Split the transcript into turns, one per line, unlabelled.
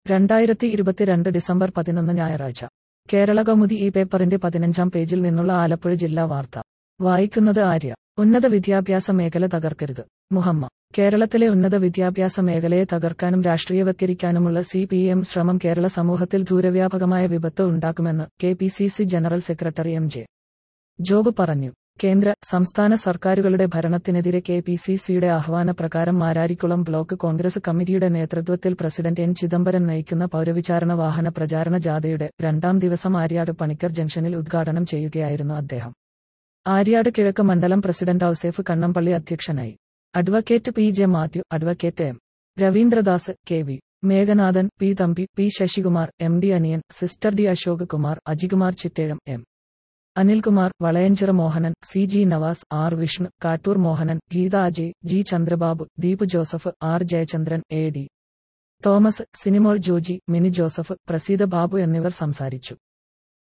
രണ്ടായിരത്തി ഇരുപത്തിരണ്ട് ഡിസംബർ പതിനൊന്ന് ഞായറാഴ്ച കേരള കൗമുദി ഈ പേപ്പറിന്റെ പതിനഞ്ചാം പേജിൽ നിന്നുള്ള ആലപ്പുഴ ജില്ലാ വാർത്ത വായിക്കുന്നത് ആര്യ ഉന്നത വിദ്യാഭ്യാസ മേഖല തകർക്കരുത് മുഹമ്മ കേരളത്തിലെ ഉന്നത വിദ്യാഭ്യാസ മേഖലയെ തകർക്കാനും രാഷ്ട്രീയവൽക്കരിക്കാനുമുള്ള സി പി എം ശ്രമം കേരള സമൂഹത്തിൽ ദൂരവ്യാപകമായ വിപത്ത് ഉണ്ടാക്കുമെന്ന് K P C C general secretary M J Job പറഞ്ഞു കേന്ദ്ര സംസ്ഥാന സർക്കാരുകളുടെ ഭരണത്തിനെതിരെ കെ പി സി സിയുടെ ആഹ്വാനപ്രകാരം മാരാരിക്കുളം ബ്ലോക്ക് കോൺഗ്രസ് കമ്മിറ്റിയുടെ നേതൃത്വത്തിൽ പ്രസിഡന്റ് എൻ ചിദംബരം നയിക്കുന്ന പൗരവിചാരണ വാഹന പ്രചാരണ ജാഥയുടെ രണ്ടാം ദിവസം ആര്യാട് പണിക്കർ ജംഗ്ഷനിൽ ഉദ്ഘാടനം ചെയ്യുകയായിരുന്നു അദ്ദേഹം ആര്യാട് കിഴക്ക് മണ്ഡലം പ്രസിഡന്റ് ഔസേഫ് കണ്ണമ്പള്ളി അധ്യക്ഷനായി advocate P J Mathew advocate M Raveendradas K V Meghanathan P Thampi P Sasikumar M D Aniyan sister D Ashok Kumar Ajikumar Chittezham M Anilkumar Valayanchira Mohanan C G Navas R Vishnu Kattoor Mohanan Geetha Ajay G Chandrababu Deep Joseph R Jayachandran A D Thomas Sinimol Joji Mini Joseph Praseetha Babu എന്നിവർ സംസാരിച്ചു